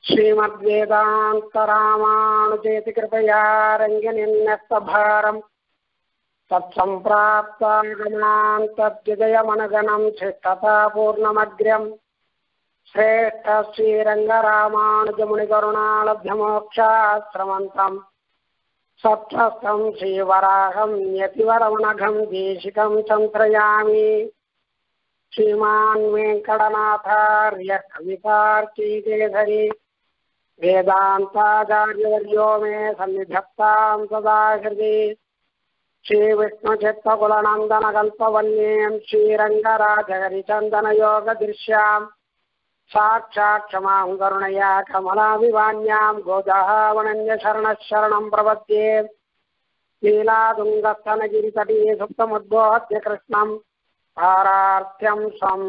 श्रीमद्वेदान्तरामानुजेति कृपया रङ्गनिन्नस्तभारम् तत्सम्प्राप्तागमान् तद्विजयमनगणम् शिष्टतापूर्णमग्र्यम् श्रेष्ठ श्रीरङ्गरामानुजमुनिकरुणालभ्यमोक्षाश्रमन्तम् सत्त्वस्तम् श्रीवराहम् यतिवरमनघम् देशिकम् सन्त्रयामि श्रीमान् वेङ्कटनाथार्य कवितार्कीकेसरी वेदान्ताचार्यवर्यो मे सन्निधत्तां सदा हृदि श्रीविष्णुचित्तकुलनन्दनकल्पवल्लीं श्रीरङ्गराजहरिचन्दनयोगदृश्याम् साक्षात् क्षमां करुणया कमलाभिवान्यां गोदावणन्यशरणः शरणं प्रपद्ये लीलादुङ्गस्तनगिरितटे सुप्तमुद्बोहत्य कृष्णम् पारार्थ्यं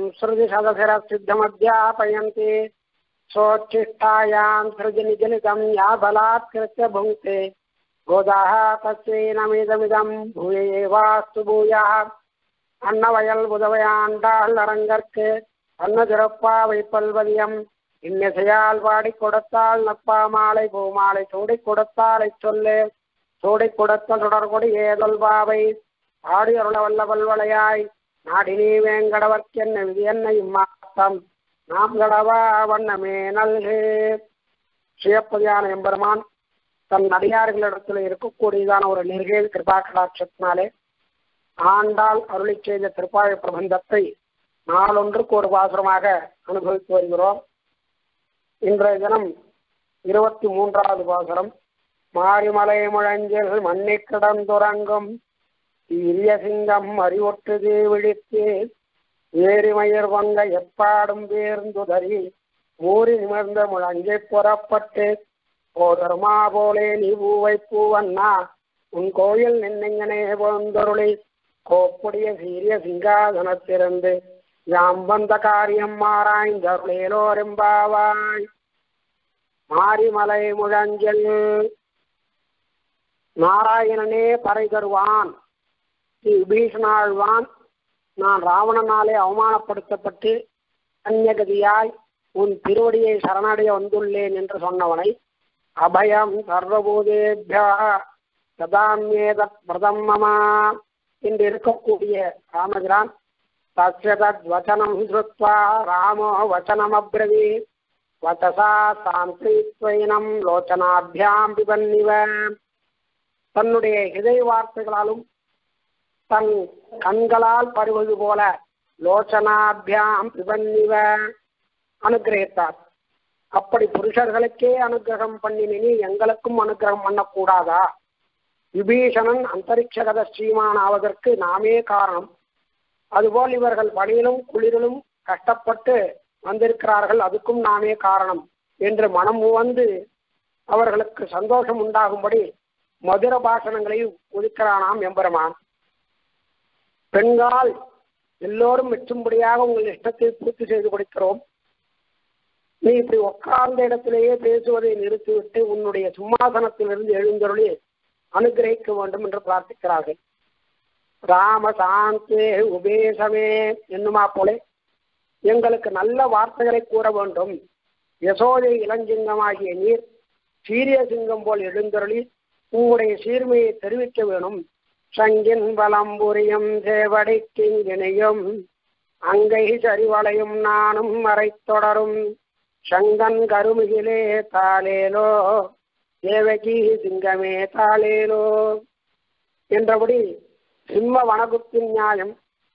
संसृतिशतशिरसिद्धमध्यापयन्ति सोच्छिष्टायां सृजनिजनितं या बलात्कृत्य भुङ्क्ते गोदाः तस्यै नमिदमिदं भूय एवास्तु भूयः அன்னவயல் உதவையாண்டாள் அரங்கற்கு அன்னதிறப்பா வைப்பல்வதியம் இன்னிசையால் பாடி கொடுத்தாள் நப்பா மாலை பூமாலை சூடி கொடுத்தாலை சொல்லு சூடி கொடுத்த தொடர்கொடி ஏதல் பாவை ஆடி அருள வல்ல வல்வளையாய் நாடினி வேங்கடவர்க்கென்ன விதி என்ன இம்மாத்தம் நாம் கடவா வண்ணமே நல்கு சுயப்பதியான எம்பெருமான் தன் அடியார்களிடத்தில் இருக்கக்கூடியதான ஒரு நிர்கேல் கிருபா கடாட்சத்தினாலே ஆண்டாள் அருளி செய்த திருப்பாழ பிரபந்தத்தை நாளொன்றுக்கு ஒரு பாசுரமாக அனுபவித்து வருகிறோம் இன்றைய தினம் இருபத்தி மூன்றாவது பாசுரம் மாரிமலை முழஞ்சில் மண்ணி கிடந்துறங்கும் இரிய சிங்கம் அறிவொற்றுது விழித்து ஏரிமயிர் வங்க எப்பாடும் பேர்ந்துதறி மூறி நிமிர்ந்த முழங்கை புறப்பட்டு போதருமா போலே நீ பூவை பூவண்ணா உன் கோயில் நின்னெங்கனே போந்தொருளி கோப்புடைய சீரிய சிங்காதனத்திருந்து யாம் வந்த காரியம் மாறாய்ந்தருளேலோரெம்பாவாய் மாரிமலை முழஞ்சல் நாராயணனே பறை தருவான் ஸ்ரீ விபீஷணாழ்வான் நான் ராவணனாலே அவமானப்படுத்தப்பட்டு அந்நகதியாய் உன் திருவடியை சரணடைய வந்துள்ளேன் என்று சொன்னவனை அபயம் சர்வபூதேபியா ததாமியேதத் பிரதம் மமா என்று இருக்கக்கூடிய ராமகிரான் தஸ்ய தத் வச்சனம் ஸ்ருத்வா ராமோ வச்சனம் அப்ரவி வச்சசா சாந்தித்வைனம் லோச்சனாபியாம் பிபன்னிவ தன்னுடைய இதய வார்த்தைகளாலும் தன் கண்களால் பருவது போல லோச்சனாபியாம் பிபன்னிவ அனுகிரகித்தார் அப்படி புருஷர்களுக்கே அனுகிரகம் பண்ணினி எங்களுக்கும் அனுகிரகம் பண்ணக்கூடாதா விபீஷணன் அந்தரிக்ஷகத ஸ்ரீமான் ஆவதற்கு நாமே காரணம் அதுபோல் இவர்கள் பணியிலும் குளிரிலும் கஷ்டப்பட்டு வந்திருக்கிறார்கள் அதுக்கும் நாமே காரணம் என்று மனம் உவந்து அவர்களுக்கு சந்தோஷம் உண்டாகும்படி மதுர பாஷணங்களை ஒதுக்கிறானாம் எம்பெருமான் பெண்கால் எல்லோரும் மெச்சும்படியாக உங்கள் இஷ்டத்தை பூர்த்தி செய்து கொடுக்கிறோம் நீ இப்படி உட்கார்ந்த இடத்திலேயே பேசுவதை நிறுத்திவிட்டு உன்னுடைய சிம்மாசனத்திலிருந்து எழுந்தருளி அனுகிரகிக்க வேண்டும் என்று பிரார்த்திக்கிறார்கள் ராம சாந்தே உபேசமே என்னுமா போலே எங்களுக்கு நல்ல வார்த்தைகளை கூற வேண்டும் யசோதை இளஞ்சிங்கமாகிய நீர் சீரிய சிங்கம் போல் எழுந்தருளி உங்களுடைய சீர்மையை தெரிவிக்க வேணும் சங்கின் பலம் புரியும் சேவடைக்கிங்கிணையும் அங்கை சரிவளையும் நானும் மறை தொடரும் சங்கன் கருமிகிலே தாலேலோ தேவகி சிங்கமே தாளேலோ என்றபடி சிம்ம வனகுத்தின் நியாயம்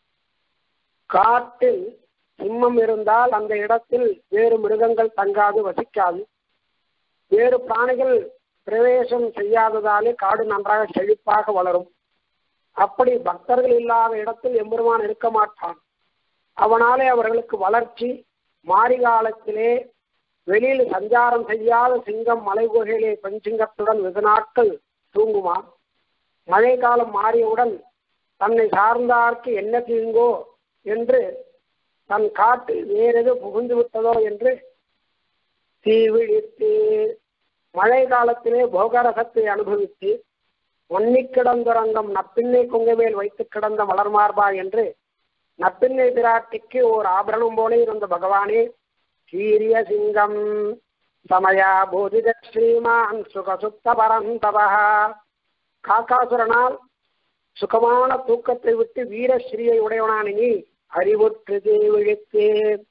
காட்டில் சிம்மம் இருந்தால் அந்த இடத்தில் வேறு மிருகங்கள் தங்காது வசிக்காது வேறு பிராணிகள் பிரவேசம் செய்யாததாலே காடு நன்றாக செழிப்பாக வளரும் அப்படி பக்தர்கள் இல்லாத இடத்தில் எம்பெருமான் இருக்க மாட்டான் அவனாலே அவர்களுக்கு வளர்ச்சி மாரி காலத்திலே வெளியில் சஞ்சாரம் செய்யாத சிங்கம் மலை குகையிலே பெண்சிங்கத்துடன் வெகு நாட்கள் தூங்குமா மழை காலம் மாறியவுடன் தன்னை சார்ந்தார்க்கு என்ன தீங்கோ என்று தன் காட்டில் வேறெது புகுந்து விட்டதோ என்று தீவிழித்து மழை காலத்திலே போகரசத்தை அனுபவித்து ஒன்னி கிடந்துறங்கம் நப்பின்னை கொங்கவேல் வைத்து கிடந்த மலர்மார்பா என்று நப்பின்னை பிராட்டிக்கு ஓர் ஆபரணம் போல இருந்த பகவானே சீரிய சிங்கம் சமயா போதித ஸ்ரீமான் சுகசுப்த பரந்தவா காக்காசுரனால் சுகமான தூக்கத்தை விட்டு வீரஸ்ரீயை உடையவனான நீ அறிவுற்று விழித்து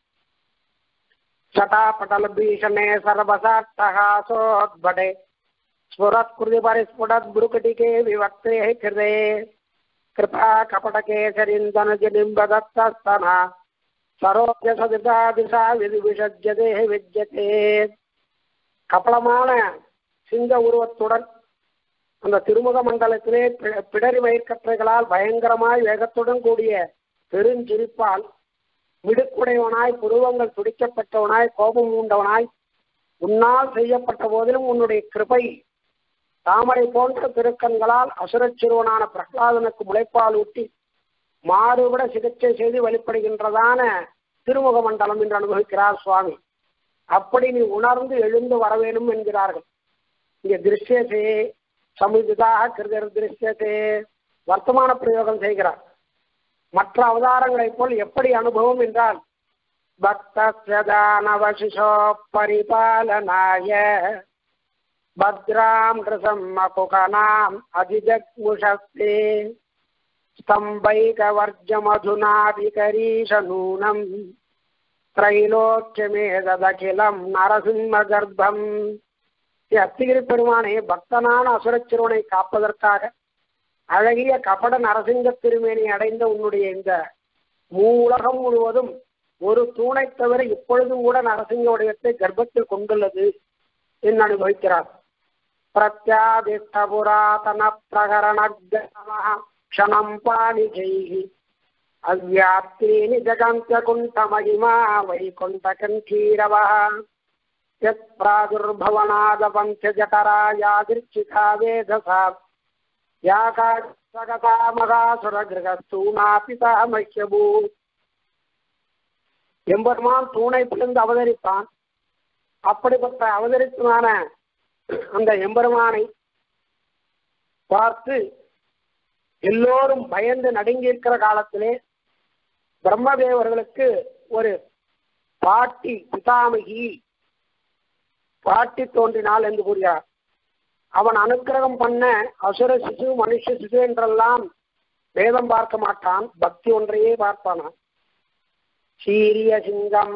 சட்டாபட்டல பீஷணே சர்வசாட்டகாசோத்படே स्फुरत्कृति परिस्फुटत् भ्रुकटिके विवक्ते कृते कृपा कपटकेसरिन्दनजनिम्बदत्तस्तना சரோஜ சதிதா திசா விதி விஷஜதே விஜயத்தே கபலமான சிங்க உருவத்துடன் அந்த திருமுக மண்டலத்திலே பி- பிடரி மயிர்கற்றைகளால் பயங்கரமாய் வேகத்துடன் கூடிய பெருஞ்சிரிப்பால் மிடுக்குடையவனாய் புருவங்கள் துடிக்கப்பட்டவனாய் கோபம் உண்டவனாய் உன்னால் செய்யப்பட்ட போதிலும் உன்னுடைய கிருபை தாமரை போன்ற திருக்கண்களால் அசுரச் சிறுவனான பிரகலாதனுக்கு முளைப்பால் ஊட்டி மாறுபட சிகிச்சை செய்து வெளிப்படுகின்றதான திருமுக மண்டலம் என்று அனுபவிக்கிறார் சுவாமி அப்படி நீ உணர்ந்து எழுந்து வர வேண்டும் என்கிறார்கள் இங்கே திருஷ்யத்தே சமுதிதாக கிருதர் திருஷ்யத்தே வர்த்தமான பிரயோகம் செய்கிறார் மற்ற அவதாரங்களைப் போல் எப்படி அனுபவம் என்றால் பக்தஸ்யதானவசிஷோ பரிபாலனாய பத்ராம் ரிசம் அகுகனாம் அதிஜக்முஷஸ்தே स्तम्भैकवर्जमधुनाभिकरीशनूनम् त्रैलोक्यमेததகிலம் நரசிம்மகர்ப்பம் அத்திகிரி பெருமானே பக்தனான அசுரச் சிறுவனை காப்பதற்காக அழகிய கபட நரசிங்க திருமேனி அடைந்த உன்னுடைய இந்த மூலகம் முழுவதும் ஒரு தூணை தவிர இப்பொழுதும் கூட நரசிங்க உடையத்தை கர்ப்பத்தில் கொண்டுள்ளது என்று அனுபவிக்கிறார் பிரத்யாதிஷ்ட புராதன பிரகரண க்ஷணம் பாணிஜைः அவ்யாப்தீனி ஜகந்தியகுண்டமகிமா வைகுண்டகண்டீரவः यत् प्रादुर्भवनादपञ्चजठरा यादृच्छिका वेधसा या कागता மகாசுரகிரகஸ்தூணாபிதா மஹ்யபூத் எம்பெருமான் தூணை பிளந்து அவதரித்தான் அப்படிப்பட்ட அவதரித்தமான அந்த எம்பெருமானை பார்த்து எல்லோரும் பயந்து நடுங்கி இருக்கிற காலத்திலே பிரம்மதேவர்களுக்கு ஒரு பாட்டி பிதாமகி பாட்டி தோன்றினாள் என்று கூறுகிறார் அவன் அனுக்கிரகம் பண்ண அசுர சிசு மனுஷ சிசு என்றெல்லாம் வேதம் பார்க்க மாட்டான் பக்தி ஒன்றையே பார்ப்பானான் சீரிய சிங்கம்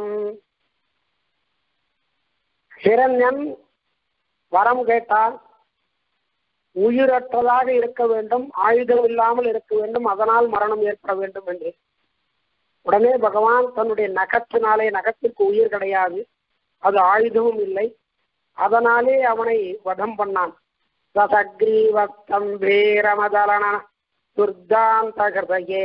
ஹிரண்யன் வரம் கேட்டால் உயிரற்றதாக இருக்க வேண்டும் ஆயுதம் இல்லாமல் இருக்க வேண்டும் அதனால் மரணம் ஏற்பட வேண்டும் என்று உடனே பகவான் தன்னுடைய நகத்தினாலே நகத்திற்கு உயிர் கிடையாது அது ஆயுதமும் இல்லை அதனாலே அவனை வதம் பண்ணான் ரசக்ரீவஸ்தம்பேரமதலன துர்தாந்த ஹிருதயே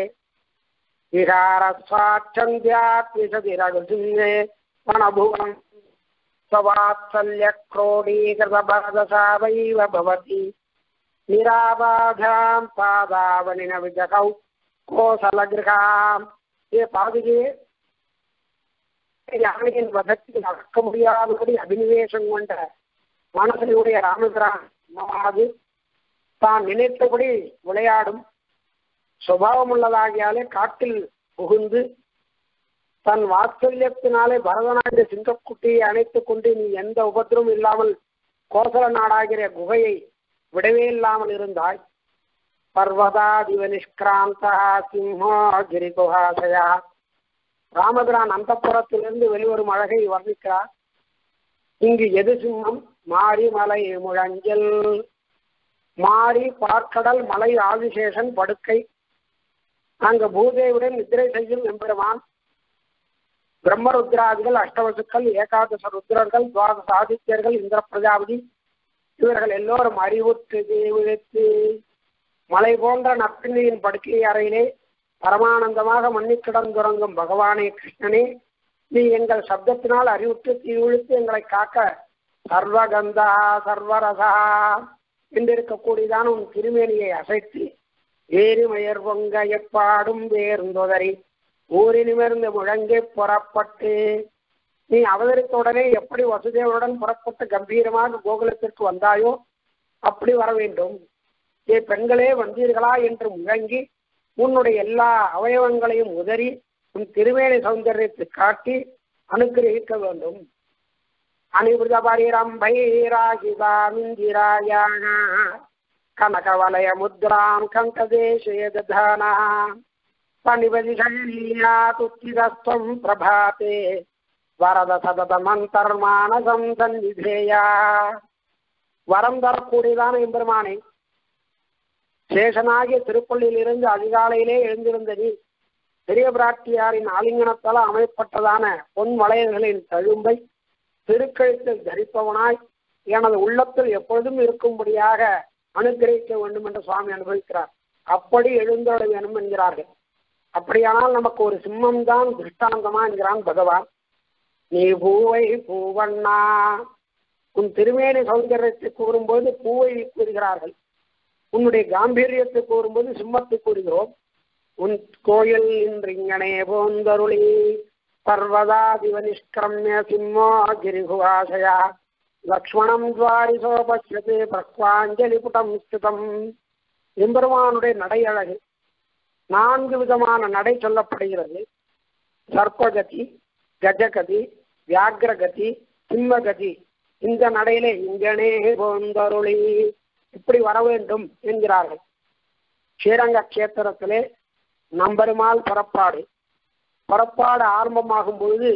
விகாரஸ்வாச்சந்தியாத் விசதி ரகுசிங்கே வனபுவனம் स्ववात्सल्य क्रोडीकृतभरदशावैव भवति निराबाधां पादावनिन विजगौ கோசலகிரகாம் ஏ பாதுகையே யானையின் வதத்தில் அடக்க முடியாதபடி அபினிவேசம் கொண்ட மனசனுடைய ராமபிரான் தான் நினைத்தபடி விளையாடும் சுபாவம் உள்ளதாகியாலே காட்டில் புகுந்து தன் வாத்சல்யத்தினாலே பரதநாட்டிய சிங்கக்குட்டியை அணைத்துக் கொண்டு நீ எந்த உபத்திரமும் இல்லாமல் கோசல நாடாகிற குகையை விடவே இல்லாமல் இருந்தாய் பர்வதாதிவ நிஷ்கிராந்தா சிம்மோ கிரிகுஹாசயா ராமபிரான் அந்தப்புறத்திலிருந்து வெளிவரும் அழகை வர்ணிக்கிறார் இங்கு எது சிம்மம் மாரி மலை முழஞ்சல் மாரி பார்க்கடல் மலை ஆதிசேஷன் படுக்கை அங்கு பூதேவுடன் நித்திரை செய்யும் எம்பெருமான் பிரம்மருத்ராதிகள் அஷ்டவசுக்கள் ஏகாதச ருத்ரர்கள் துவாதச ஆதித்யர்கள் இந்திர பிரஜாபதி இவர்கள் எல்லோரும் அறிவுற்று விழித்து மலை போன்ற நப்பிண்ணியின் படுக்கை அறையிலே பரமானந்தமாக மண்ணி கிடந்துறங்கும் பகவானே கிருஷ்ணனே நீ எங்கள் சப்தத்தினால் அறிவுற்று தீ விழித்து எங்களை காக்க சர்வகந்தா சர்வரசா என்றிருக்கக்கூடியதான உன் திருமேனியை அசைத்து ஏரிமயர் பொங்க எப்பாடும் வேர்ந்தொதறி ஊரினிமிருந்து முழங்கி புறப்பட்டு நீ அவதரித்த உடனே எப்படி வசுதேவருடன் புறப்பட்டு கம்பீரமாக கோகுலத்திற்கு வந்தாயோ அப்படி வர வேண்டும் ஏ பெண்களே வந்தீர்களா என்று முழங்கி உன்னுடைய எல்லா அவயவங்களையும் உதறி உன் திருவேணி சௌந்தரியத்தை காட்டி அனுக்கிரகிக்க வேண்டும் அனிபுத பரிரம்பைராகிதாமிந்திராயாக கனகவலய முத்ராம் கங்கதேசே ததானா பணிபதிஷயீயாத்துத்திதஸ்வம் பிரபாதே வரத சததமந்தர்மானசம் சந்நிதேயா வரம் தரக்கூடியதான எம்பெருமானே சேஷனாகிய திருப்பள்ளியிலிருந்து அதிகாலையிலே எழுந்திருந்த நீ பெரிய பிராட்டியாரின் ஆலிங்கனத்தால் அமைப்பட்டதான பொன் வளையல்களின் தழும்பை திருக்கழுத்தில் தரிப்பவனாய் எனது உள்ளத்தில் எப்பொழுதும் இருக்கும்படியாக அனுகிரகிக்க வேண்டும் என்று சுவாமி அனுபவிக்கிறார் அப்படி எழுந்தோட வேணும் என்கிறார்கள் அப்படியானால் நமக்கு ஒரு சிம்மம் தான் திருஷ்டாந்தமா என்கிறான் பகவான் நீ பூவை பூவண்ணா உன் திருமேனி சௌந்தரியத்தை கூறும்போது பூவை கூறுகிறார்கள் உன்னுடைய காம்பீரியத்தை கூறும்போது சிம்மத்தை கூறுகிறோம் உன் கோயில் இன்றிங்கனே போந்தருளி பர்வதாதிவ நிஷ்கிரமிய சிம்மோ கிரிகுவாசயா லக்ஷ்மணம் துவாரிசோ பசியது பிரக்வாஞ்சலி புடம் ஸ்திதம் எம்பெருமானுடைய நடை அழகு நான்கு விதமான நடை சொல்லப்படுகிறது சர்ப்பகதி கஜகதி வியாகிரகதி சிம்மகதி இந்த நடையிலே இங்கனே போந்தருளி இப்படி வர வேண்டும் என்கிறார்கள் ஸ்ரீரங்க கஷேத்திரத்திலே நம்பெருமாள் புறப்பாடு புறப்பாடு ஆரம்பமாகும் பொழுது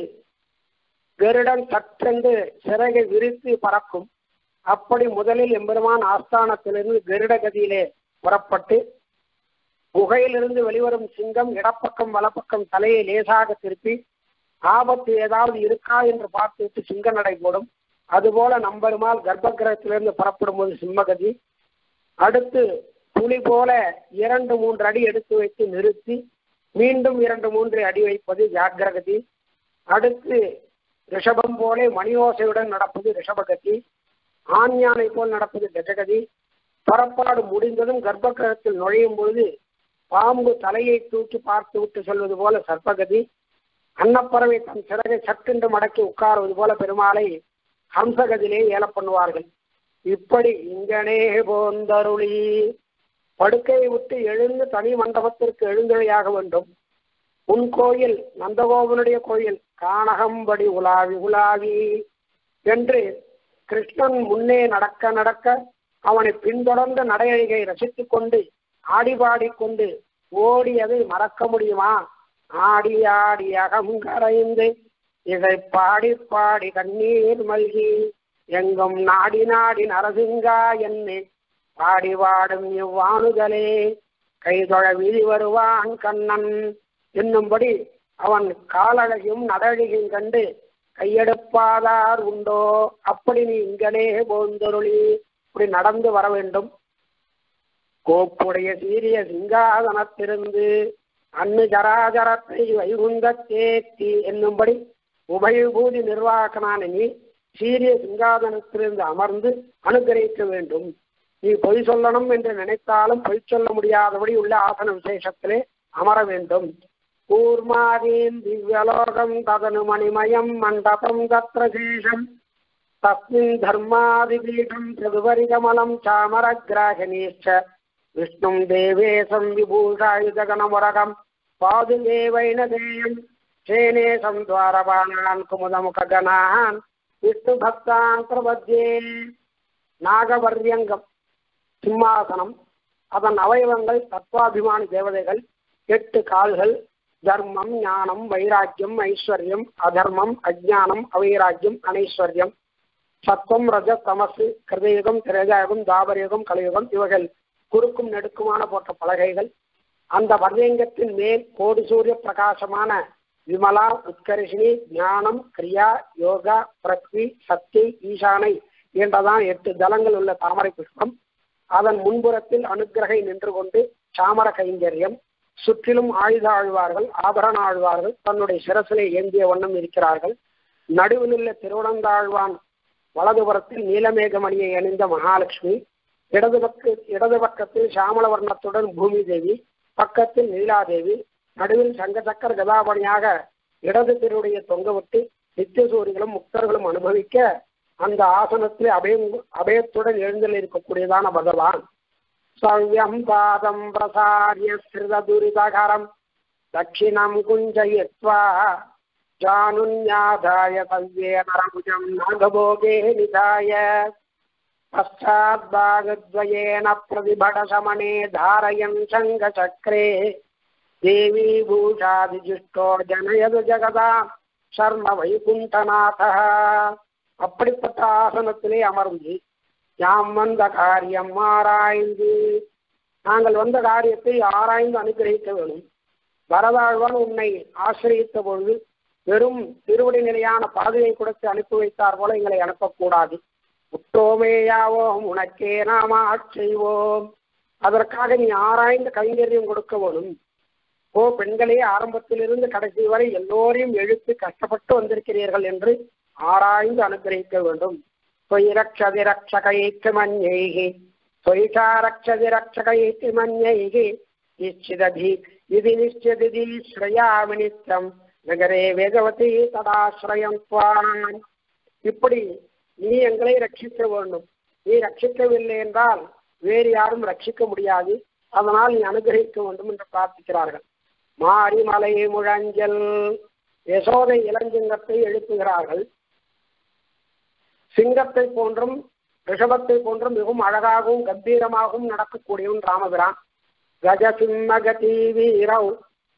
கருடன் சற்றென்று சிறகை விரித்து பறக்கும் அப்படி முதலில் எம்பெருமான் ஆஸ்தானத்திலிருந்து கருட கதியிலே புறப்பட்டு குகையிலிருந்து வெளிவரும் சிங்கம் இடப்பக்கம் வலப்பக்கம் தலையை லேசாக திருப்பி ஆபத்து ஏதாவது இருக்கா என்று பார்த்துவிட்டு சிங்க நடை போடும் அதுபோல நம்பெருமாள் கர்ப்பகிரகத்திலிருந்து புறப்படும் போது சிம்மகதி அடுத்து புலி போல இரண்டு மூன்று அடி எடுத்து வைத்து நிறுத்தி மீண்டும் இரண்டு மூன்று அடி வைப்பது ஜாகிரகதி அடுத்து ரிஷபம் போல மணியோசையுடன் நடப்பது ரிஷபகதி ஆண் யானை போல் நடப்பது கஜகதி புறப்பாடு முடிந்ததும் கர்ப்பகிரகத்தில் நுழையும் பொழுது பாம்பு தலையை தூக்கி பார்த்து விட்டு சொல்வது போல சர்ப்பகதி அன்னப்பறவை தன் சிறகை சட்டென்று மடக்கி உட்காருவது போல பெருமாளை ஹம்சகதிலே ஏல பண்ணுவார்கள் இப்படி இங்கனே போந்தருளி படுக்கையை விட்டு எழுந்து தனி மண்டபத்திற்கு எழுந்தொழியாக வேண்டும் உன் கோயில் நந்தகோபனுடைய கோயில் கானகம்படி உலாவி உலாவி என்று கிருஷ்ணன் முன்னே நடக்க நடக்க அவனை பின்தொடர்ந்த நடையழிகை ரசித்துக் கொண்டு ஆடி பாடிக்கொண்டு ஓடியதை மறக்க முடியுமா ஆடி ஆடி அகம் கரைந்து இதை பாடி பாடி கண்ணீர் மல்கி எங்கும் நாடி நாடி நரசிங்கா என்னை பாடி வாடும் இவ்வாணுதலே கைதொழ வீதி வருவான் கண்ணன் என்னும்படி அவன் காலழகையும் நடழகையும் கண்டு கையெடுப்பாதார் உண்டோ அப்படி நீ இங்கனே போந்தொருளி இப்படி நடந்து வர வேண்டும் கோப்புடைய சீரிய சிங்காதனத்திலிருந்து அன்னு ஜராஜரத்தை வைகுந்த தேத்தி என்னும்படி உபயபூதி நிர்வாகனான நீ சீரிய சிங்காதனத்திலிருந்து அமர்ந்து அனுகிரகிக்க வேண்டும் நீ பொய் சொல்லணும் என்று நினைத்தாலும் பொய் சொல்ல முடியாதபடி உள்ள ஆசன விசேஷத்திலே அமர வேண்டும் கூர்மாதீன் திவ்யலோகம் ததனு மணிமயம் மண்டபம் தத்ர சேஷம் தஸ்மின் தர்மாதிபீடம் சதுவரிகமலம் சாமரகிராகினீச்ச விஷ்ணும் தேவேசம் விபூஷாயுதகணமுரகம் பாதுதேவைனதேயம் சேனேசம் துவாரபாணான் குமுதமுககணான் விஷ்ணு பக்தான் பிரபத்யே நாகவர்யங்கம் சிம்மாசனம் அதன் அவயவங்கள் தத்வாபிமானி தேவதைகள் எட்டு கால்கள் தர்மம் ஞானம் வைராக்கியம் ஐஸ்வர்யம் அதர்மம் அஜானம் அவைராக்கியம் அனைஸ்வர்யம் சத்வம் ரஜ தமசு கிருதயுகம் திரேஜாயுகம் தாபரயுகம் கலியுகம் இவைகள் குறுக்கும் நெடுக்குமான போன்ற பலகைகள் அந்த வர்யங்கத்தின் மேல் கோடி சூரிய பிரகாசமான விமலா உத்கர்ஷினி ஞானம் கிரியா யோகா பிரக்வி சக்தி ஈசானை என்றதான் எட்டு தலங்கள் உள்ள தாமரை புஷ்பம் அதன் முன்புறத்தில் அனுக்கிரகை நின்று கொண்டு சாமர கைங்கரியம் சுற்றிலும் ஆயுத ஆழ்வார்கள் ஆபரண ஆழ்வார்கள் தன்னுடைய சிரசிலை ஏந்திய வண்ணம் இருக்கிறார்கள் நடுவில் உள்ள திருவனந்தாழ்வான் வலதுபுறத்தில் நீலமேகமணியை அணிந்த மகாலட்சுமி இடது பக்க இடது பக்கத்தில் சாமல வர்ணத்துடன் பூமி தேவி பக்கத்தில் நீலாதேவி நடுவில் சங்கச்சக்கர கதாபணியாக இடது திருடைய தொங்கவிட்டு நித்தியசூரிகளும் முக்தர்களும் அனுபவிக்க அந்த ஆசனத்தில் அபயம் அபயத்துடன் எழுந்தல் இருக்கக்கூடியதான பகவான் சவ்யம் பாதம் பிரசாரிய ஸ்ருத துரிதகரம் தட்சிணம் குஞ்சயித்வா जानुन्याधाय सव्येन रमुजम् नागभोगे निधाय पश्चाद्भागद्वयेन प्रतिभटशमने धारयन् शङ्खचक्रे देवी भूषादिजुष्टो जनयது ஜகதா சர்ம வைகுண்டநாதः அப்படிப்பட்ட ஆசனத்திலே அமர்ந்து யாம் வந்த காரியம் ஆராய்ந்து நாங்கள் வந்த காரியத்தை ஆராய்ந்து அனுகிரகிக்க வேணும் வரதாழ்வான் உன்னை ஆசிரியத்த பொழுது வெறும் திருவடி நிலையான பாதையை கொடுத்து அனுப்பி வைத்தார் போல எங்களை அனுப்பக்கூடாது உற்றோமேயாவோம் உனக்கே நாம செய்வோம் அதற்காக நீ ஆராய்ந்து கைங்கரியம் கொடுக்க வேணும் ஓ பெண்களே ஆரம்பத்திலிருந்து கடைசி வரை எல்லோரையும் எழுத்து கஷ்டப்பட்டு வந்திருக்கிறீர்கள் என்று ஆராய்ந்து அனுகிரகிக்க வேண்டும் தொயிரக்ஷதி ரக்ஷகைக்கு மன்யைகி தொயிஷா ரக்ஷதி ரக்ஷகைக்கு மன்யைகி நிச்சிததி இது நிச்சயதி ஸ்ரயாமி நித்தம் நகரே வேகவதி ததாசிரயம் துவான் இப்படி நீ எங்களை ரட்சிக்க வேண்டும் நீ ரட்சிக்கவில்லை என்றால் வேறு யாரும் ரட்சிக்க முடியாது அதனால் நீ அனுகிரகிக்க வேண்டும் என்று பிரார்த்திக்கிறார்கள் மாரிமலை முழஞ்சல் யசோதை இளஞ்சிங்கத்தை எழுப்புகிறார்கள் சிங்கத்தை போன்றும் ரிஷபத்தை போன்றும் மிகவும் அழகாகவும் கம்பீரமாகவும் நடக்கக்கூடியவன் ராமபிரான் கஜசிம்மகதி வீரவ்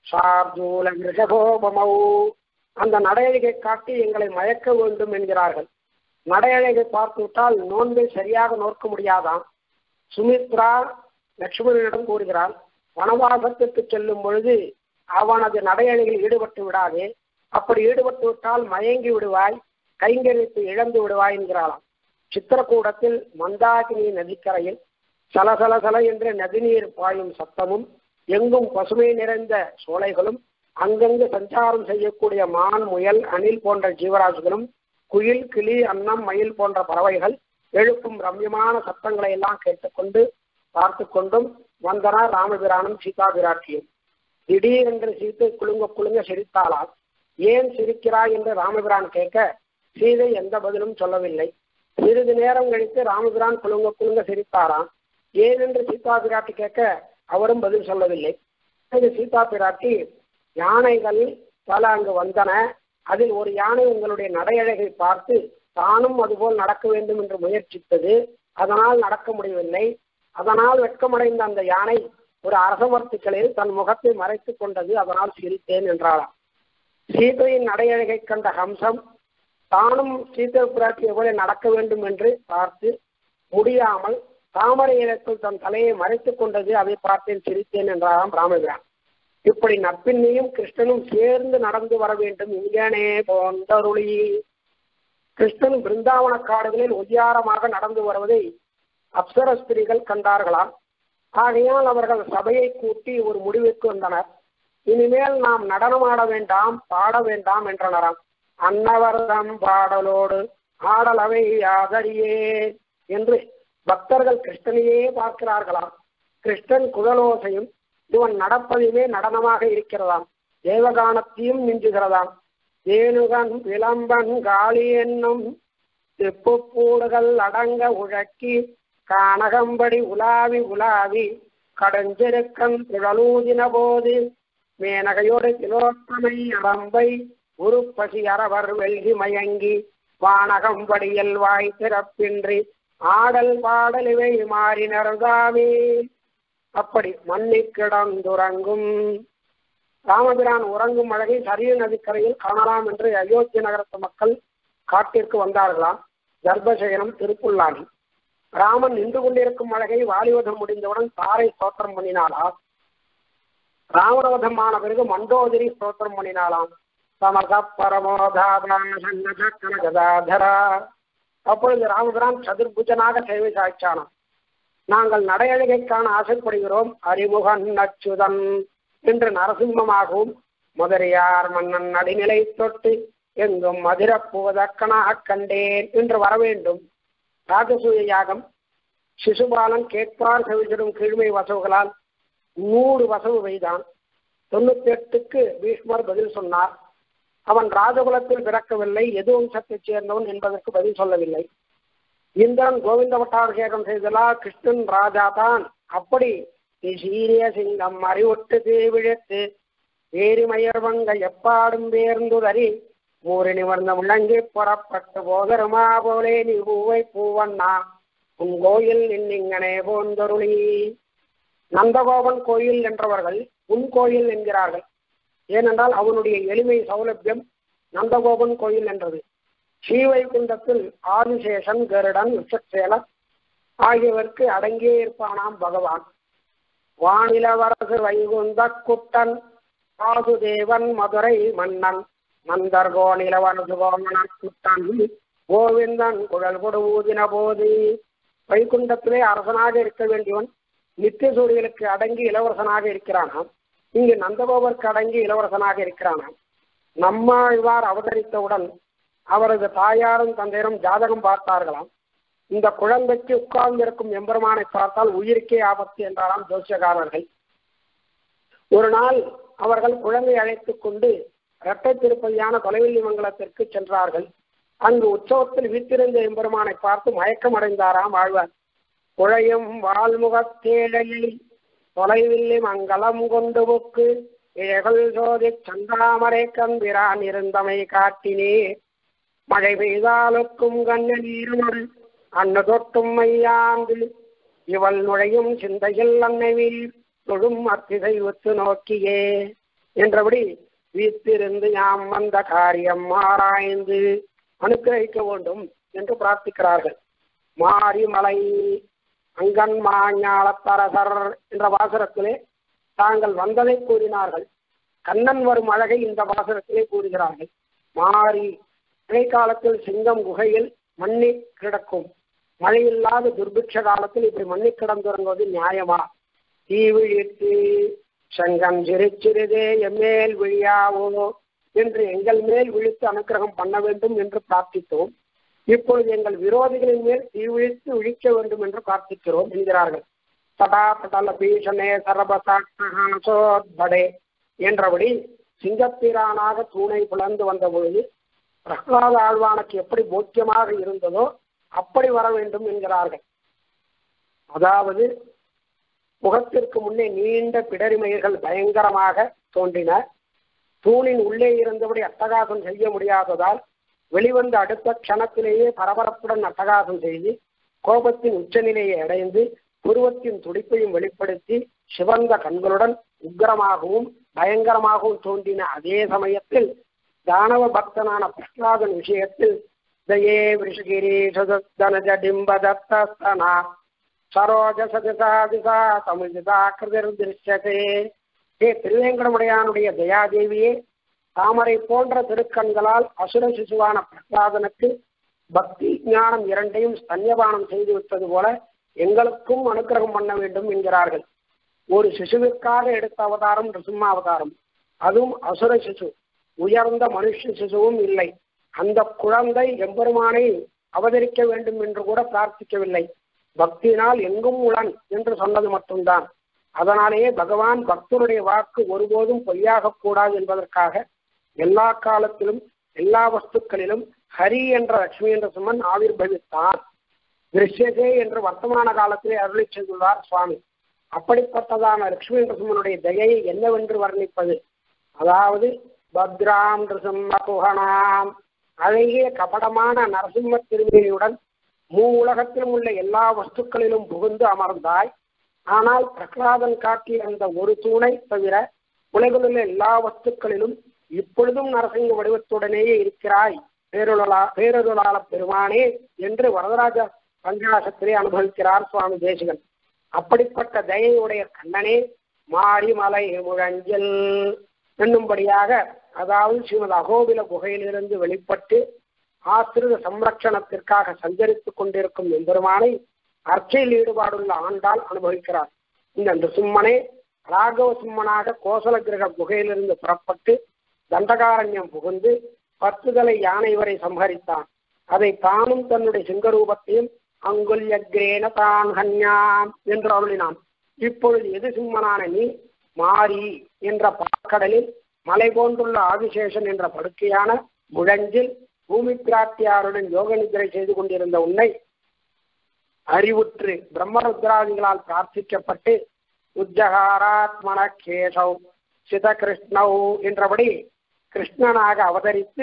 சார்ஜூல ரிஷபோபமௌ அந்த நடையழகை காட்டி எங்களை மயக்க வேண்டும் என்கிறார்கள் நடையழகை பார்த்து விட்டால் நோன்பை சரியாக நோக்க முடியாதாம் சுமித்ரா லட்சுமணனிடம் கூறுகிறாள் வனவாசத்துக்கு செல்லும் பொழுது அவனது நடையழகில் ஈடுபட்டு விடாதே அப்படி ஈடுபட்டு விட்டால் மயங்கி விடுவாய் கைங்கரித்து இழந்து விடுவாய் என்கிறாளாம் சித்திரக்கூடத்தில் மந்தாகினி நதிக்கரையில் சலசல சல என்ற நதிநீர் பாயும் சத்தமும் எங்கும் பசுமை நிறைந்த சோலைகளும் அங்கங்கு சஞ்சாரம் செய்யக்கூடிய மான் முயல் அணில் போன்ற ஜீவராசிகளும் குயில் கிளி அன்னம் மயில் போன்ற பறவைகள் எழுப்பும் ரம்யமான சத்தங்களை எல்லாம் கேட்டுக்கொண்டு பார்த்து கொண்டும் வந்தனர் ராமபிரானும் சீதா பிராட்டியும் திடீரென்று சீத்தை குலுங்க குலுங்க சிரித்தாளால் ஏன் சிரிக்கிறாய் என்று ராமபிரான் கேட்க சீதை எந்த பதிலும் சொல்லவில்லை சிறிது நேரம் கழித்து ராமபிரான் குலுங்க குலுங்க சிரித்தாராம் ஏன் என்று சீதா பிராட்டி கேட்க அவரும் பதில் சொல்லவில்லை இது சீதா பிராட்டி யானைகள் பல அங்கு வந்தன அதில் ஒரு யானை உங்களுடைய நடையழகை பார்த்து தானும் அதுபோல் நடக்க வேண்டும் என்று முயற்சித்தது அதனால் நடக்க முடியவில்லை அதனால் வெட்கமடைந்த அந்த யானை ஒரு அரசமர்த்துக்களில் தன் முகத்தை மறைத்துக் கொண்டது அதனால் சிரித்தேன் என்றாளாம் சீதையின் நடையழகை கண்ட ஹம்சம் தானும் சீதை பிராட்டியை போல நடக்க வேண்டும் என்று பார்த்து முடியாமல் தாமரை இலக்கில் தன் தலையை மறைத்துக் கொண்டது அதை பார்த்தேன் சிரித்தேன் என்றாராம் ராமபிரான் இப்படி நப்பின்னையும் கிருஷ்ணனும் சேர்ந்து நடந்து வர வேண்டும் இங்கனே போந்தருளி கிருஷ்ணன் பிருந்தாவன காடுகளில் ஒய்யாரமாக நடந்து வருவதை அப்சர ஸ்திரீகள் கண்டார்களாம் ஆகையால் அவர்கள் சபையை கூட்டி ஒரு முடிவுக்கு வந்தனர் இனிமேல் நாம் நடனமாட வேண்டாம் பாட வேண்டாம் என்றனராம் அன்னவர்தம் பாடலோடு ஆடலவை ஆதரியே என்று பக்தர்கள் கிருஷ்ணனையே பார்க்கிறார்களாம் கிருஷ்ணன் குழலோசையும் இவன் நடப்பதுமே நடனமாக இருக்கிறதாம் தேவகானத்தையும் மிஞ்சுகிறதாம் ஏனுகன் விளம்பன் காளி என்னும் தெப்புப்பூடுகள் அடங்க உழக்கி கானகம்படி உலாவி உலாவி கடஞ்செருக்கன் குழலூதின போது மேனகையோடு திலோத்தமை அரம்பை உருப்பசி அரவர் வெல்கி மயங்கி வானகம்படியில் வாய் திறப்பின்றி ஆடல் பாடல் இவை மாறினர்தாமே அப்படி மண்ணி கிடந்துறங்கும் ராமபிரான் உறங்கும் அழகை சரிய நதிக்கரையில் காணலாம் என்று அயோத்தி நகரத்து மக்கள் காட்டிற்கு வந்தார்களாம் கர்ப்பசயனம் திருப்புல்லாணி ராமன் நின்று கொண்டிருக்கும் அழகை வாலிவதம் முடிந்தவுடன் தாரை ஸ்தோத்திரம் பண்ணினாளாம் ராமணவதமான பிறகு மண்டோதரி ஸ்தோத்திரம் பண்ணினாலாம் சமச பரமோதாபாசங்கர கதாதரா அப்பொழுது ராமபிரான் சதுர்புஜனாக சேவை சாய்ச்சானாம் நாங்கள் நடையழகை காண ஆசைப்படுகிறோம் அறிமுகன் அச்சுதன் என்று நரசிம்மமாகவும் மதுரையார் மன்னன் நடிநிலை தொட்டு எங்கும் மதுரப்புவதக்கனாக கண்டேன் என்று வர வேண்டும் ராஜசூய யாகம் சிசுபாலன் கேட்பார் செவிச்சிடும் கீழ்மை வசவுகளால் நூறு வசவு வைதான் தொண்ணூத்தி எட்டுக்கு பீஷ்மர் பதில் சொன்னார் அவன் ராஜகுலத்தில் பிறக்கவில்லை எது வம்சத்தைச் சேர்ந்தவன் என்பதற்கு பதில் சொல்லவில்லை இந்திரன் கோவிந்த பட்டாபிஷேகம் செய்தலா கிருஷ்ணன் ராஜா தான் அப்படி நீ சீரிய சிங்கம் அறிவொட்டு தீவிழித்து வேறுமயர் வங்க எப்பாடும் வேர்ந்துதறி ஊரி நிமிர்ந்த முழங்கி புறப்பட்டு போதருமா போலே நீ பூவை பூவண்ணா உன் கோயில் இன்னிங்கனே போந்தருளி நந்தகோபன் கோயில் என்றவர்கள் உன் கோயில் என்கிறார்கள் ஏனென்றால் அவனுடைய எளிமை சௌலபியம் நந்தகோபன் கோயில் என்றது ஸ்ரீவைகுண்டத்தில் ஆதிசேஷன் கருடன் உச்சசேலர் ஆகியவருக்கு அடங்கியே இருப்பானாம் பகவான் வானிலவரசு வைகுந்த குட்டன் வாசுதேவன் மதுரை மன்னன் மந்தர்கோ நிலவரசு கோமணன் குட்டன் கோவிந்தன் குழல் கொடு ஊதின போது வைகுண்டத்திலே அரசனாக இருக்க வேண்டியவன் நித்திய சூரியனுக்கு அடங்கி இளவரசனாக இருக்கிறானாம் இங்கு நந்தகோபருக்கு அடங்கி இளவரசனாக இருக்கிறானாம் நம்மாழ்வார் அவதரித்தவுடன் அவரது தாயாரும் தந்தையரும் ஜாதகம் பார்த்தார்களாம் இந்த குழந்தைக்கு உட்கார்ந்திருக்கும் எம்பெருமானை பார்த்தால் உயிருக்கே ஆபத்து என்றாராம் ஜோசியக்காரர்கள் ஒரு நாள் அவர்கள் குழந்தை அழைத்துக் கொண்டு இரட்டை திருப்பதியான தொலைவெள்ளி மங்கலத்திற்கு சென்றார்கள் அங்கு உற்சவத்தில் வீட்டிருந்த எம்பெருமானை பார்த்து மயக்கம் அடைந்தாராம் ஆழ்வார் குழையும் வால்முகத்தேழையில் தொலைவில்லி மங்களம் கொண்டு புக்கு இழைகள் சோதி சந்தாமரை கம்பிரான் இருந்தமை காட்டினே மழை பெய்தாலுக்கும் கண்ண நீரோடு அன்னு தொட்டும் மையாந்து இவள் நுழையும் சிந்தையில் அன்னை வீர் தொழும் அத்திசை ஒத்து நோக்கியே என்றபடி வீத்திருந்து யாம் வந்த காரியம் ஆராய்ந்து அனுக்கிரகிக்க வேண்டும் என்று பிரார்த்திக்கிறார்கள் மாரிமலை அங்கன் மாஞாளத்தரசர் என்ற வாசகத்திலே தாங்கள் வந்ததை கூறினார்கள் கண்ணன் வரும் அழகை இந்த வாசகத்திலே கூறுகிறார்கள் மாறி மழை காலத்தில் சிங்கம் குகையில் மண்ணி கிடக்கும் மழையில்லாத துர்பிக்ஷ காலத்தில் இப்படி மண்ணி கிடந்துறங்குவது நியாயமா தீ விழித்து சங்கம் சிறுச்சிறிதே எம்மேல் விழியாவோ என்று எங்கள் மேல் விழித்து அனுக்கிரகம் பண்ண வேண்டும் என்று பிரார்த்தித்தோம் இப்பொழுது எங்கள் விரோதிகளின் மேல் தீ விழித்து விழிக்க வேண்டும் என்று பிரார்த்திக்கிறோம் என்கிறார்கள் சதா படல பீஷனே சரபசாட்சோத்படே என்றபடி சிங்கப்பிரானாக தூணை பிளந்து வந்த பொழுது பிரகலாத ஆழ்வானுக்கு எப்படி போக்கியமாக இருந்ததோ அப்படி வர வேண்டும் என்கிறார்கள் அதாவது முகத்திற்கு முன்னே நீண்ட பிடரிமைகள் பயங்கரமாக தோன்றின தூணின் உள்ளே இருந்தபடி அட்டகாசம் செய்ய முடியாததால் வெளிவந்த அடுத்த க்ஷணத்திலேயே பரபரப்புடன் அட்டகாசம் செய்து கோபத்தின் உச்சநிலையை அடைந்து புருவத்தின் துடிப்பையும் வெளிப்படுத்தி சிவந்த கண்களுடன் உக்கிரமாகவும் பயங்கரமாகவும் தோன்றின அதே சமயத்தில் தானவ பக்தனான பிரகலாதன் விஷயத்தில் தயே விஷகிரி சுதனஜ டிம்ப தத்தஸ்தனா சரோஜ சதிசா சமுதிதா கிருதிர் திருஷ்யதே ஹே திருவேங்கடமுடையானுடைய தயாதேவியே தாமரை போன்ற திருக்கண்களால் அசுர சிசுவான பிரகலாதனுக்கு பக்தி ஞானம் இரண்டையும் ஸ்தன்யபானம் செய்து விட்டது போல எங்களுக்கும் அனுக்கிரகம் பண்ண வேண்டும் என்கிறார்கள் ஒரு சிசுவிற்காக எடுத்த அவதாரம் ரிசும்மா அவதாரம் அதுவும் அசுர சிசு உயர்ந்த மனுஷ சிசுவும் இல்லை அந்த குழந்தை எம்பெருமானை அவதரிக்க வேண்டும் என்று கூட பிரார்த்திக்கவில்லை பக்தியினால் எங்கும் உளன் என்று சொன்னது மட்டும்தான் அதனாலேயே பகவான் பக்தருடைய வாக்கு ஒருபோதும் பொய்யாக கூடாது என்பதற்காக எல்லா காலத்திலும் எல்லா வஸ்துக்களிலும் ஹரி என்ற லட்சுமி என்ற சுமன் ஆவிர்பவித்தான் திருஷ்யதே என்று வர்த்தமான காலத்திலே அருளி செய்துள்ளார் சுவாமி அப்படிப்பட்டதான லட்சுமி நரசிம்மனுடைய தயையை என்னவென்று வர்ணிப்பது அதாவது பத்ராம் நிருசிம்ம குஹனாம் அழகிய கபடமான நரசிம்ம திருமேனியுடன் மூ உலகத்திலும் உள்ள எல்லா வஸ்துக்களிலும் புகுந்து அமர்ந்தாய் ஆனால் பிரகலாதன் காட்டிய அந்த ஒரு தூணை தவிர உலகிலுள்ள எல்லா வஸ்துக்களிலும் இப்பொழுதும் நரசிங்க வடிவத்துடனேயே இருக்கிறாய் பேருளா பேரருளாள பெருமானே என்று வரதராஜ பஞ்சாசத்திலே அனுபவிக்கிறார் சுவாமி தேசிகன் அப்படிப்பட்ட தயையுடைய கண்ணனே மாரிமலை முழஞ்சல் என்னும்படியாக அதாவது ஸ்ரீமத் அகோபில குகையிலிருந்து வெளிப்பட்டு ஆசிரித சம்ரட்சணத்திற்காக சஞ்சரித்துக் கொண்டிருக்கும் எம்பெருமானை அர்ச்சையில் ஈடுபாடுள்ள ஆண்டால் அனுபவிக்கிறார் இந்த நிருசிம்மனே ராகவ சிம்மனாக கோசல கிரக குகையிலிருந்து புறப்பட்டு தண்டகாரண்யம் புகுந்து பத்துதலை யானை வரை சம்ஹரித்தான் அதை தானும் தன்னுடைய சிங்கரூபத்தையும் அங்குல்யக்ரேன தான் ஹன்யாம் என்று அருளினான் இப்பொழுது எது சிம்மனான நீ மாரி என்ற பாக்கடலில் மலை போன்றுள்ள ஆதிசேஷன் என்ற படுக்கையான முழஞ்சில் பூமி பிராட்டியாருடன் யோக நிதிரை செய்து கொண்டிருந்த உன்னை அறிவுற்று பிரம்மருத்ராதிகளால் பிரார்த்திக்கப்பட்டு உஜ்ஜகாராத்மன கேசவ் சித கிருஷ்ணவ் என்றபடி கிருஷ்ணனாக அவதரித்து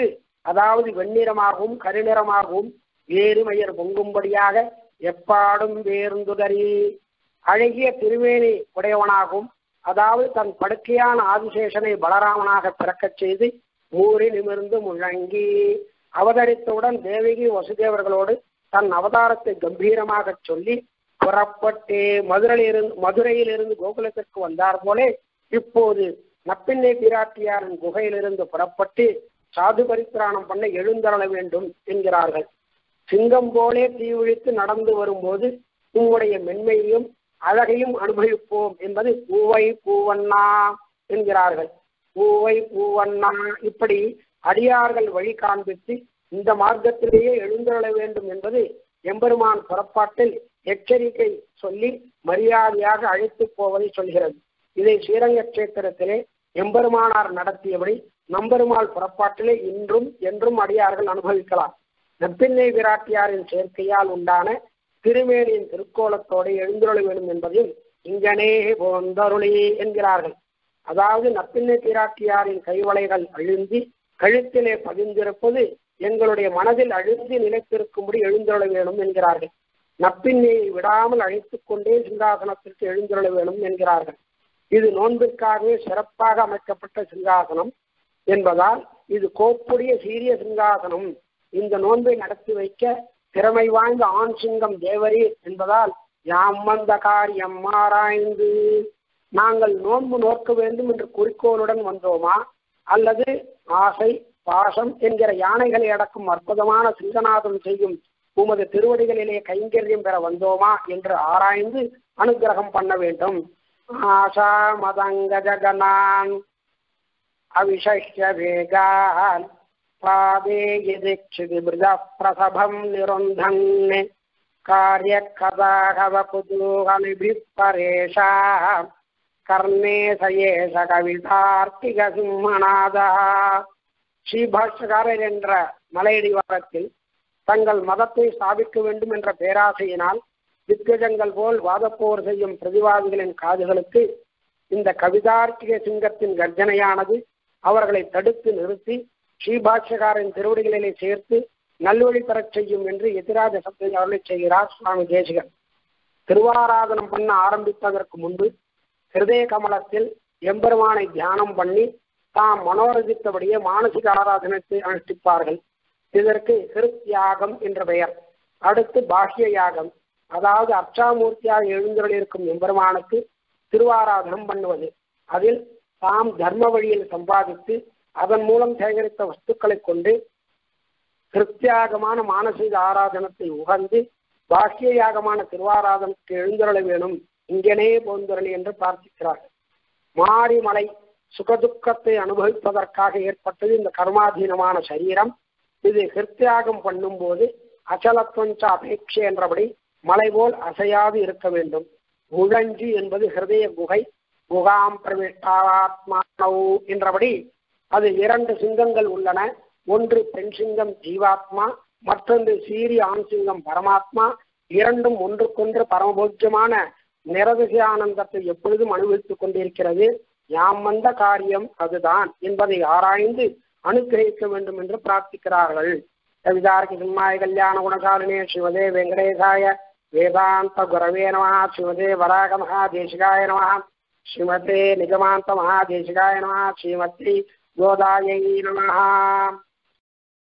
அதாவது வெண்ணிறமாகவும் கருநிறமாகவும் வேறுமயர் பொங்கும்படியாக எப்பாடும் வேர்ந்துதறி அழகிய திருவேணி உடையவனாகவும் அதாவது தன் படுக்கையான ஆதிசேஷனை பலராமனாக பிறக்கச் செய்து மூறி நிமிர்ந்து முழங்கி அவதரித்தவுடன் தேவகி வசுதேவர்களோடு தன் அவதாரத்தை கம்பீரமாக சொல்லி புறப்பட்டு மதுரையிலிருந்து மதுரையிலிருந்து கோகுலத்திற்கு வந்தார் போலே இப்போது நப்பிண்ணை பிராட்டியாரின் குகையிலிருந்து புறப்பட்டு சாது பரித்திராணம் பண்ண எழுந்தருள வேண்டும் என்கிறார்கள் சிங்கம் போலே தீவிழித்து நடந்து வரும்போது உம்முடைய மென்மையையும் அழகையும் அனுபவிப்போம் என்பது பூவை பூவண்ணா என்கிறார்கள் பூவை பூவண்ணா இப்படி அடியார்கள் வழி காண்பித்து இந்த மார்க்கத்திலேயே எழுந்தருள வேண்டும் என்பது எம்பெருமான் புறப்பாட்டில் எச்சரிக்கை சொல்லி மரியாதையாக அழைத்து போவதை சொல்கிறது இதை ஸ்ரீரங்க கஷேத்திரத்திலே எம்பெருமானார் நடத்தியபடி நம்பெருமாள் புறப்பாட்டிலே இன்றும் என்றும் அடியார்கள் அனுபவிக்கலாம் நப்பிள்ளை விராட்டியாரின் சேர்க்கையால் உண்டான திருமேனியின் திருக்கோலத்தோடு எழுந்துருள வேண்டும் என்பதையும் இங்கனே போந்தருளி என்கிறார்கள் அதாவது நப்பிள்ளை பிராட்டியாரின் கைவளைகள் அழுந்தி கழுத்திலே பதிந்திருப்பது எங்களுடைய மனதில் அழுந்தி நிலைத்திருக்கும்படி எழுந்துருள வேணும் என்கிறார்கள் நப்பின்னையை விடாமல் அழைத்துக் கொண்டே சிங்காசனத்திற்கு எழுந்துருள வேணும் என்கிறார்கள் இது நோன்பிற்காகவே சிறப்பாக அமைக்கப்பட்ட சிங்காசனம் என்பதால் இது கோப்புடைய சீரிய சிங்காசனம் இந்த நோன்பை நடத்தி வைக்க திறமை வாய்ந்த ஆண் சிங்கம் தேவரீர் என்பதால் யாம் வந்த காரியம் ஆராய்ந்து நாங்கள் நோன்பு நோக்க வேண்டும் என்ற குறிக்கோளுடன் வந்தோமா அல்லது ஆசை பாசம் என்கிற யானைகளை அடக்கும் அற்புதமான சிங்கநாதம் செய்யும் உமது திருவடிகளிலே கைங்கரியம் பெற வந்தோமா என்று ஆராய்ந்து அனுகிரகம் பண்ண வேண்டும் ஆஷா மதங்க ஜகனான் அவிஷய வேகான் பாதே யதிக்ஷிதிமிருத பிரசபம் நிருந்தன் காரியக்கதாகவ குதூகலிபிப் பரேஷா கர்ணே சயேஷ கவிதார்த்திக சிம்மநாதா ஸ்ரீபாஷ்யகாரர் என்ற மலையடிவாரத்தில் தங்கள் மதத்தை ஸ்தாபிக்க வேண்டும் என்ற பேராசையினால் திக்கஜங்கள் போல் வாதப்போர் செய்யும் பிரதிவாதிகளின் காதுகளுக்கு இந்த கவிதார்த்திக சிங்கத்தின் கர்ஜனையானது அவர்களை தடுத்து நிறுத்தி ஸ்ரீபாஷ்யகாரின் திருவடிகளிலே சேர்த்து நல்வழி பெறச் செய்யும் என்று எதிராஜ சப்தை அவர்களை செய்கிறார் சுவாமி தேசிகன் திருவாராதனம் பண்ண ஆரம்பிப்பதற்கு முன்பு ஹிருதய கமலத்தில் எம்பெருமானை தியானம் பண்ணி தாம் மனோரசித்தபடியே மானசிக ஆராதனத்தை அனுஷ்டிப்பார்கள் இதற்கு ஹிருத்யாகம் என்ற பெயர் அடுத்து பாஹ்ய யாகம் அதாவது அர்ச்சாமூர்த்தியாக எழுந்தருளிருக்கும் எம்பெருமானுக்கு திருவாராதனம் பண்ணுவது அதில் தாம் தர்ம வழியில் சம்பாதித்து அதன் மூலம் சேகரித்த வஸ்துக்களை கொண்டு கிருத்தியாகமான மானசீக ஆராதனத்தை உகந்து பாக்கிய யாகமான திருவாராதனத்துக்கு எழுந்தருள வேணும் இங்கனே போந்தருளி என்று பிரார்த்திக்கிறார்கள் மாரிமலை சுகதுக்கத்தை அனுபவிப்பதற்காக ஏற்பட்டது இந்த கர்மாதீனமான சரீரம் இது கிருத்தியாகம் பண்ணும்போது அச்சலத்வஞ்ச அபேட்சை என்றபடி மலை போல் அசையாது இருக்க வேண்டும் முழஞ்சி என்பது ஹிருதய குகை குகாம் பிரவிஷ்டாத்மானௌ என்றபடி அது இரண்டு சிங்கங்கள் உள்ளன ஒன்று பெண் சிங்கம் ஜீவாத்மா மற்றொன்று சீரிய ஆண் சிங்கம் பரமாத்மா இரண்டும் ஒன்றுக்கொன்று பரமபோஜமான நிரதிசை ஆனந்தத்தை எப்பொழுதும் அனுபவித்துக் கொண்டிருக்கிறது யாம் வந்த காரியம் அதுதான் என்பதை ஆராய்ந்து அனுகிரகிக்க வேண்டும் என்று பிரார்த்திக்கிறார்கள் கவிதார்கி சிம்மாய கல்யாண குணசாலினே சிவதே வெங்கடேசாய வேதாந்த குரவே நம சிவதே வராக மகாதேசிகாய நம ஸ்ரீமதே நிகமாந்த மகாதேசிகாய நம ஸ்ரீமதி கோதாயை நம